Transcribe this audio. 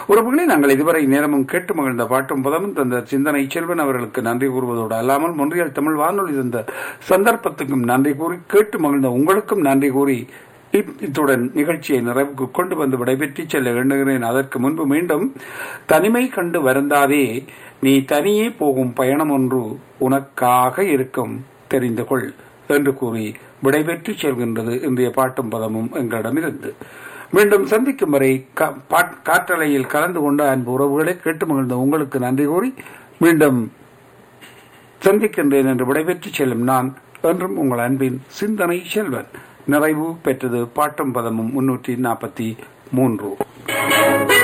உறவுகளை நாங்கள் இதுவரை நேரமும் கேட்டு மகிழ்ந்த பாட்டும் பதமும் தந்த சிந்தனை செல்வன் அவர்களுக்கு நன்றி கூறுவதோடு அல்லாமல் முன்றியல் தமிழ் வானொலி தந்த சந்தர்ப்பத்துக்கும் நன்றி கூறி கேட்டு மகிழ்ந்த உங்களுக்கும் நன்றி கூறி இப்- இத்துடன் நிகழ்ச்சியை நிறைவுக்கு கொண்டு வந்து விடைபெற்று செல்ல எண்ணுகிறேன் அதற்கு முன்பு மீண்டும் தனிமை கண்டு வருந்தாதே நீ தனியே போகும் பயணம் ஒன்று உனக்காக இருக்கும் தெரிந்து கொள் என்று கூறி விடைபெற்று செல்கின்றது இன்றைய பாட்டும் பதமும் எங்களிடமிருந்து மீண்டும் சந்திக்கும் வரை கா- பாட்- காற்றலையில் கலந்து கொண்ட அன்பு உறவுகளை கேட்டு மகிழ்ந்த உங்களுக்கு நன்றி கூறி மீண்டும் சந்திக்கின்றேன் என்று விடைபெற்று செல்லும் நான் என்றும் உங்கள் அன்பின் சிந்தனை செல்வன் நிறைவு பெற்றது பாட்டும் பதமும் முன்னூற்றி நாற்பத்தி மூன்று